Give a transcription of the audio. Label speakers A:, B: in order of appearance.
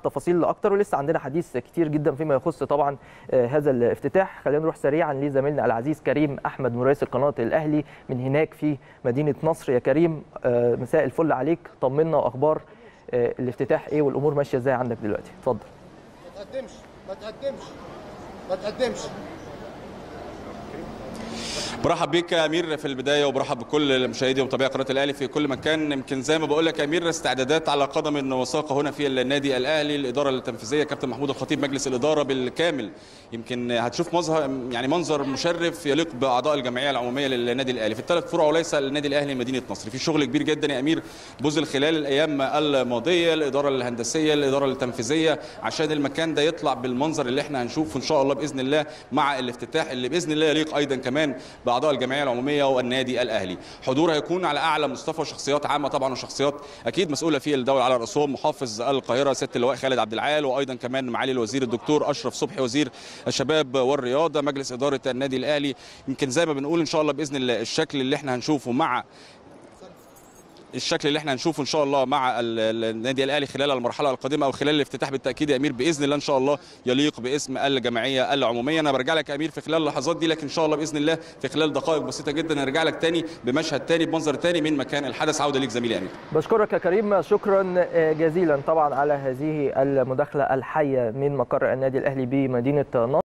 A: تفاصيل اكتر ولسه عندنا حديث كتير جدا فيما يخص طبعا هذا الافتتاح خلينا نروح سريعا لزميلنا العزيز كريم احمد مراسل قناه الاهلي من هناك في مدينه نصر يا كريم مساء الفل عليك طمنا واخبار الافتتاح ايه والامور ماشيه ازاي عندك دلوقتي اتفضل
B: ما تقدمش ما تقدمش ما تقدمش
C: برحب بيك يا امير في البدايه وبرحب بكل مشاهدي ومتابعي قناه الاهلي في كل مكان يمكن زي ما بقول لك يا امير استعدادات على قدم وساق هنا في النادي الاهلي الاداره التنفيذيه كابتن محمود الخطيب مجلس الاداره بالكامل يمكن هتشوف مظهر يعني منظر مشرف يليق باعضاء الجمعيه العموميه للنادي الاهلي في الثلاث فروع وليس النادي الاهلي مدينه نصر في شغل كبير جدا يا امير بذل خلال الايام الماضيه الاداره الهندسيه الاداره التنفيذيه عشان المكان ده يطلع بالمنظر اللي احنا هنشوفه ان شاء الله باذن الله مع الافتتاح اللي باذن الله يليق ايضا كمان باعضاء الجمعيه العموميه والنادي الاهلي حضور هيكون على اعلى مستوى وشخصيات عامه طبعا وشخصيات اكيد مسؤوله في الدوله على راسهم محافظ القاهره سياده اللواء خالد عبد العال وايضا كمان معالي الوزير الدكتور اشرف صبحي وزير الشباب والرياضه مجلس اداره النادي الاهلي يمكن زي ما بنقول ان شاء الله باذن الله الشكل اللي احنا هنشوفه مع الشكل اللي احنا هنشوفه ان شاء الله مع النادي الاهلي خلال المرحله القادمه او خلال الافتتاح بالتاكيد يا امير باذن الله ان شاء الله يليق باسم الجمعيه العموميه انا برجع لك يا امير في خلال اللحظات دي لكن ان شاء الله باذن الله في خلال دقائق بسيطه جدا نرجع لك تاني بمشهد تاني بمنظر تاني من مكان الحدث عوده ليك زميلي امير
A: بشكرك يا كريم شكرا جزيلا طبعا على هذه المداخله الحيه من مقر النادي الاهلي بمدينه نصر